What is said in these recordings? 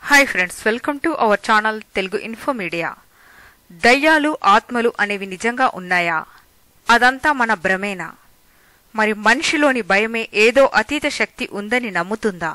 hi friends welcome to our channel Telugu info media దయ్యాలు ఆత్మలు అనేవి నిజంగా ఉన్నాయా అదంతా మన భ్రమేనా మరి మనిషిలోని భయమే ఏదో అతీత శక్తి ఉందని నమ్ముతుందా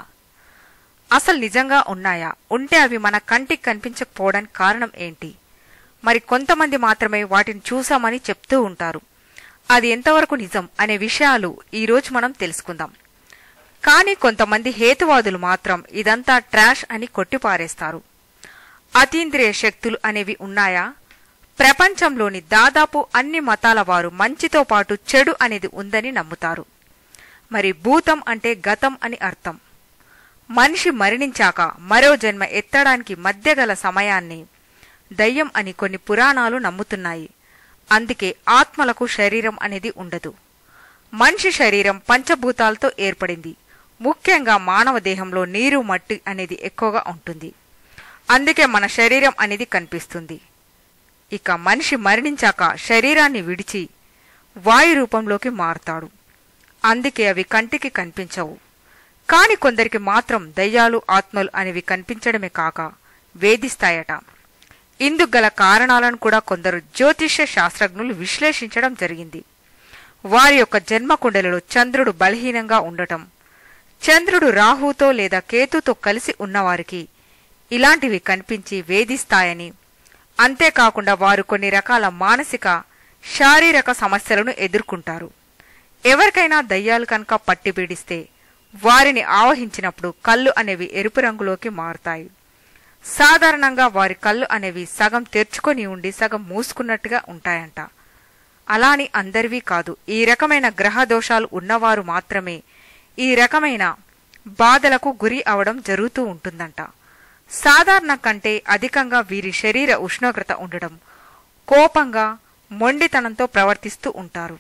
అసలు నిజంగా ఉన్నాయా ఉంటే అవి మన కంటికి కనిపించకపోవడానికి కారణం ఏంటి మరి కొంతమంది మాత్రమే వాటిని చూశామని చెప్తూ ఉంటారు అది ఎంతవరకు నిజం అనే విషయాలు ఈరోజు మనం తెలుసుకుందాం కానీ కొంతమంది హేతువాదులు మాత్రం ఇదంతా ట్రాష్ అని కొట్టిపారేస్తారు అతీంద్రియ శక్తులు అనేవి ఉన్నాయా ప్రపంచంలోని దాదాపు అన్ని మతాల వారు మంచితో పాటు చెడు అనేది ఉందని నమ్ముతారు మరి భూతం అంటే గతం అని అర్థం మనిషి మరణించాక మరో జన్మ ఎత్తడానికి మధ్య గల సమయాన్ని దయ్యం అని కొన్ని పురాణాలు నమ్ముతున్నాయి అందుకే ఆత్మలకు శరీరం అనేది ఉండదు మనిషి శరీరం పంచభూతాలతో ఏర్పడింది ముఖ్యంగా మానవ దేహంలో నీరు మట్టి అనేది ఎక్కువగా ఉంటుంది అందుకే మన శరీరం అనేది కనిపిస్తుంది ఇక మనిషి మరణించాక శరీరాన్ని విడిచి వాయు రూపంలోకి మారుతాడు అందుకే అవి కంటికి కనిపించవు కాని కొందరికి మాత్రం దయ్యాలు ఆత్మలు అనేవి కనిపించడమే కాక వేధిస్తాయట ఇందుకు గల కారణాలను కూడా కొందరు జ్యోతిష్య శాస్త్రజ్ఞులు విశ్లేషించడం జరిగింది వారి యొక్క జన్మకుండలలో చంద్రుడు బలహీనంగా ఉండటం చంద్రుడు రాహుతో లేదా కేతుతో కలిసి ఉన్నవారికి ఇలాంటివి కనిపించి వేధిస్తాయని అంతేకాకుండా వారు కొన్ని రకాల మానసిక శారీరక సమస్యలను ఎదుర్కొంటారు ఎవరికైనా దయ్యాలు కనుక పట్టి పీడిస్తే వారిని ఆవహించినప్పుడు కళ్ళు అనేవి ఎరుపు రంగులోకి మారుతాయి సాధారణంగా వారి కళ్ళు అనేవి సగం తెరుచుకొని ఉండి సగం మూసుకున్నట్టుగా ఉంటాయంట అలాని అందరివి కాదు ఈ రకమైన గ్రహ దోషాలు ఉన్నవారు మాత్రమే ఈ రకమైన బాధలకు గురి అవడం జరుగుతూ ఉంటుందంట సాధారణ కంటే అధికంగా వీరి శరీర ఉష్ణోగ్రత ఉండడం కోపంగా మొండితనంతో ప్రవర్తిస్తూ ఉంటారు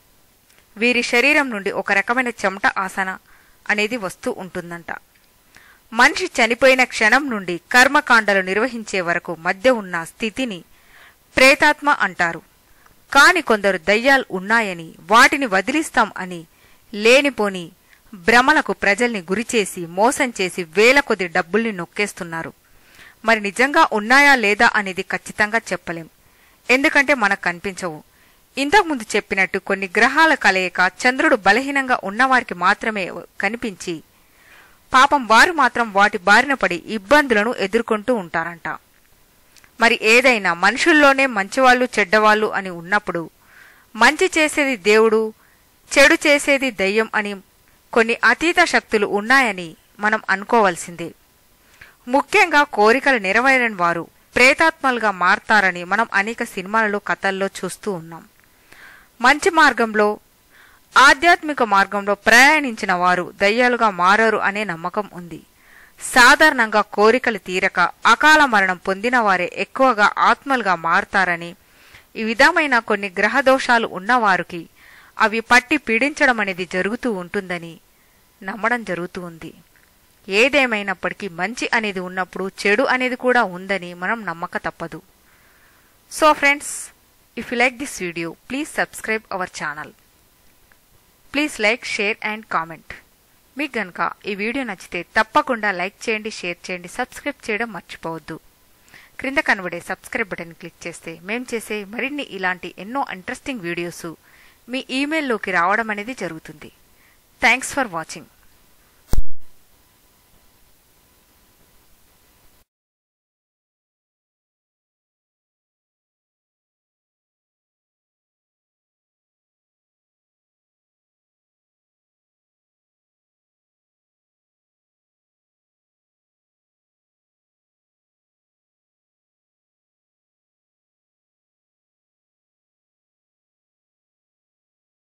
వీరి శరీరం నుండి ఒక రకమైన చెమట ఆసన అనేది వస్తూ ఉంటుందంట మనిషి చనిపోయిన క్షణం నుండి కర్మకాండలు నిర్వహించే వరకు మధ్య ఉన్న స్థితిని ప్రేతాత్మ అంటారు కాని కొందరు దయ్యాలు ఉన్నాయని వాటిని వదిలిస్తాం అని లేనిపోని భ్రమలకు ప్రజల్ని గురిచేసి మోసం చేసి వేల కొద్ది డబ్బుల్ని నొక్కేస్తున్నారు మరి నిజంగా ఉన్నాయా లేదా అనేది ఖచ్చితంగా చెప్పలేం ఎందుకంటే మనకు కనిపించవు ఇంతకుముందు చెప్పినట్టు కొన్ని గ్రహాల కలయిక చంద్రుడు బలహీనంగా ఉన్నవారికి మాత్రమే కనిపించి పాపం వారు మాత్రం వాటి బారిన పడి ఇబ్బందులను ఎదుర్కొంటూ ఉంటారంట మరి ఏదైనా మనుషుల్లోనే మంచివాళ్ళు చెడ్డవాళ్ళు అని ఉన్నప్పుడు మంచి చేసేది దేవుడు చెడు చేసేది దయ్యం అని కొన్ని అతీత శక్తులు ఉన్నాయని మనం అనుకోవాల్సిందే ముఖ్యంగా కోరికలు నెరవేరని వారు ప్రేతాత్మలుగా మారతారని మనం అనేక సినిమాలలో కథల్లో చూస్తూ ఉన్నాం మంచి మార్గంలో ఆధ్యాత్మిక మార్గంలో ప్రయాణించిన వారు దయ్యాలుగా మారరు అనే నమ్మకం ఉంది సాధారణంగా కోరికలు తీరక అకాల మరణం పొందిన వారే ఎక్కువగా ఆత్మలుగా మారతారని ఈ విధమైన కొన్ని గ్రహ దోషాలు ఉన్నవారికి అవి పట్టి పీడించడం అనేది జరుగుతూ ఉంటుందని నమ్మడం జరుగుతూ ఉంది ఏదేమైనప్పటికీ మంచి అనేది ఉన్నప్పుడు చెడు అనేది కూడా ఉందని మనం నమ్మక తప్పదు so friends if you like this video please subscribe our channel please like share and comment మీకు గనక ఈ వీడియో నచ్చితే తప్పకుండా లైక్ చేయండి షేర్ చేయండి సబ్స్క్రైబ్ చేయడం మర్చిపోవద్దు క్రింద కనబడే సబ్స్క్రైబ్ బటన్ క్లిక్ చేస్తే మేం చేసే మరిన్ని ఇలాంటి ఎన్నో ఇంట్రెస్టింగ్ వీడియోస్ మీ ఈమెయిల్లోకి రావడం అనేది జరుగుతుంది థ్యాంక్స్ ఫర్ వాచింగ్